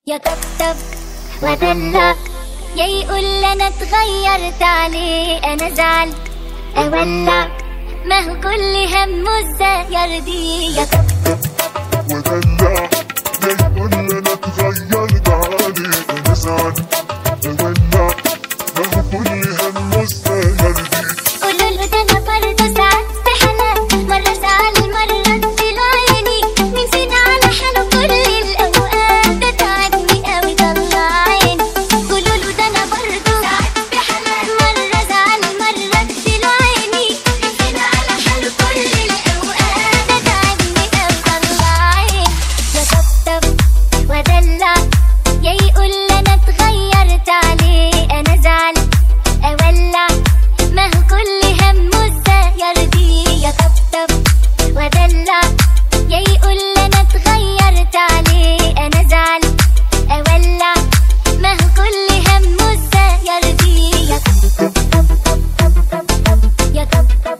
يا طبطب ودلع يا يقول انا اتغيرت عليه انا زعل اولع ما هو كل همه ازاي يرضيه يا طبطب ودلع لا يقول انا اتغيرت عليه انا زعل اولع ما هو كل همه ازاي يرضيه قولوا له ده انا برضه ساعات في حالات مرة زعل مرة اديله عيني مين فينا على حاله كل الاوقات ده تعبني قوي طلع عيني قولوا له ده انا برضه ساعات في حالات مرة زعل مرة اديله عيني مين فينا على حاله كل الاوقات ده تعبني قوي طلع عيني يا طبطب ودلع يا يقول انا اتغيرت عليه انا زعل اولع ما هو كل همه ازاي يرضيه يا طبطب ودلع يا يقول انا اتغيرت عليه انا زعل اولع ما هو كل همه ازاي يرضيه يا طبطب يا طبطب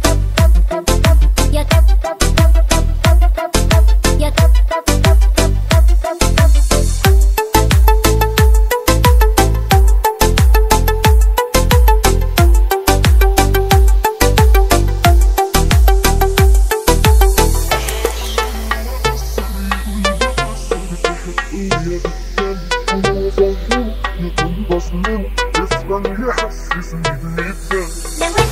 يا طبطب يا طبطب يكون بصمه يفضل يحسسني بالندم لو